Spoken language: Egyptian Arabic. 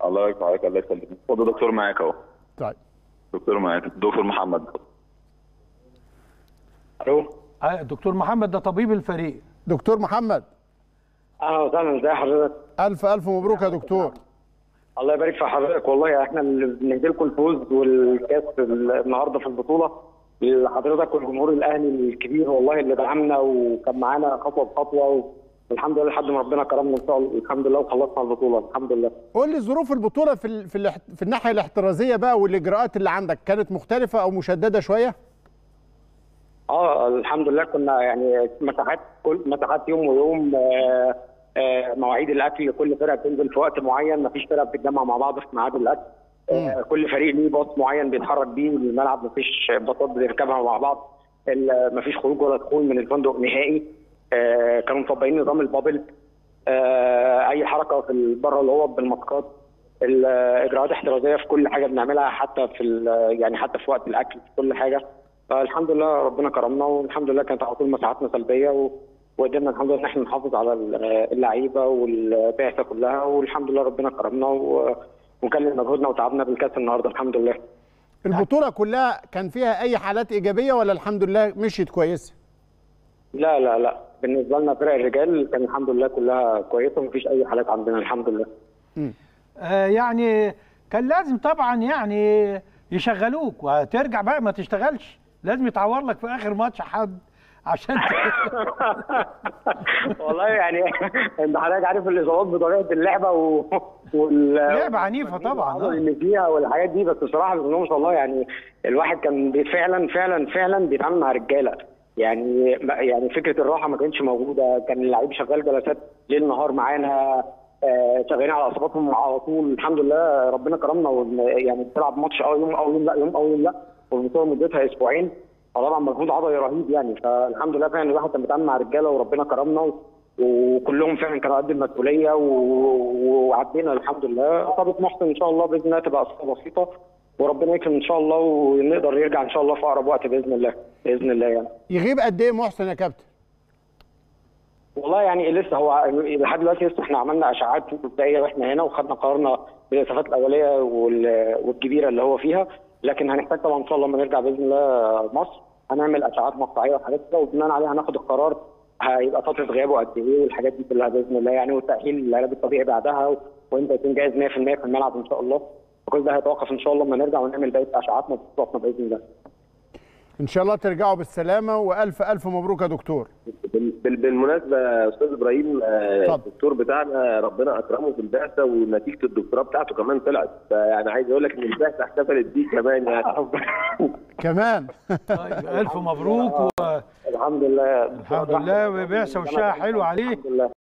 الله يرفع عليك الله يسلمك اتفضل دكتور معاك اهو طيب دكتور معاك دكتور محمد الو آه، دكتور محمد ده طبيب الفريق دكتور محمد اهلا وسهلا ازي حضرتك الف الف مبروك يا دكتور الله يبارك في حضرتك والله احنا اللي بنهدي لكم الفوز والكاس النهارده في البطوله لحضرتك والجمهور الاهلي الكبير والله اللي دعمنا وكان معانا خطوه بخطوه والحمد لله لحد ما ربنا كرمنا ان شاء الله الحمد لله وخلصنا البطوله الحمد لله قول لي ظروف البطوله في ال... في, الاحت... في الناحيه الاحترازيه بقى والاجراءات اللي عندك كانت مختلفه او مشدده شويه اه الحمد لله كنا يعني مساحات كل مساحات يوم ويوم آه آه مواعيد الاكل كل فرقه بتنزل في وقت معين مفيش فرقه بتتجمع مع بعض في ميعاد الاكل آه كل فريق ليه باص معين بيتحرك بيه الملعب مفيش باصات بنركبها مع بعض ال- مفيش خروج ولا دخول من الفندق نهائي آه كانوا مطبقين نظام البابل آه اي حركه في بره الاوض بالماسكات الاجراءات احترازيه في كل حاجه بنعملها حتى في ال- يعني حتى في وقت الاكل في كل حاجه فالحمد لله ربنا كرمنا والحمد لله كانت على طول مساحاتنا سلبيه و... وقدرنا الحمد لله ان احنا نحافظ على اللعيبه والبعثه كلها والحمد لله ربنا كرمنا و... وكان مجهودنا وتعبنا بالكاس النهارده الحمد لله. البطوله كلها كان فيها اي حالات ايجابيه ولا الحمد لله مشيت كويسه لا لا لا بالنسبه لنا فرق الرجال كان الحمد لله كلها كويسه ومفيش اي حالات عندنا الحمد لله. آه، يعني كان لازم طبعا يعني يشغلوك وهترجع بقى ما تشتغلش لازم يتعور لك في اخر ماتش حد عشان والله يعني انت حضرتك عارف الاصابات بطبيعه اللعبه و... وال لعبة عنيفة طبعاً، والعضل آه. اللي فيها والحاجات دي بس بصراحه بسم الله ما شاء الله يعني الواحد كان بي- فعلا فعلا فعلا بيتعامل مع رجاله يعني يعني فكره الراحه ما كانتش موجوده كان اللعيب شغال جلسات ليل نهار معانا آه، شغالين على اصاباتهم على طول الحمد لله ربنا كرمنا ون- يعني بتلعب ماتش اه يوم او يوم لا يوم او يوم لا والبطوله مدتها اسبوعين فطبعا مجهود عضلي رهيب يعني فالحمد لله فعلا الواحد كان بيتعامل مع رجاله وربنا كرمنا و- وكلهم فعلا كانوا قد المسؤوليه و- وعدينا الحمد لله اصابه محسن ان شاء الله باذن الله تبقى اصابه بسيطه وربنا يكرم ان شاء الله ونقدر يرجع ان شاء الله في اقرب وقت باذن الله باذن الله يعني يغيب قد ايه محسن يا كابتن والله يعني لسه هو لحد دلوقتي لسه احنا عملنا اشعاعات مبدئيه واحنا هنا وخدنا قرارنا بالاسعافات الاوليه وال- والكبيره اللي هو فيها لكن هنحتاج طبعا ان شاء الله لما نرجع باذن الله مصر هنعمل اشعاعات مقطعيه وحاجات كده وبناء عليها هناخد القرار هيبقى فتره غيابه قد ايه والحاجات دي كلها باذن الله يعني والتاهيل للعلاج الطبيعي بعدها و- وانت يكون جاهز 100% في الملعب ان شاء الله وكل ده هيتوقف ان شاء الله لما نرجع ونعمل بقيه اشعاعاتنا وفحوصاتنا باذن الله ان شاء الله ترجعوا بالسلامه والف الف مبروك يا دكتور بال- بال- بالمناسبه يا استاذ ابراهيم آه، اتفضل. الدكتور بتاعنا ربنا اكرمه في البعثه ونتيجه الدكتوراه بتاعته كمان طلعت فيعني عايز اقول لك ان البعثه احتفلت بيه كمان يعني كمان طيب الف مبروك الحمد لله الحمد لله وبعثة وشها حلو عليه الحمد لله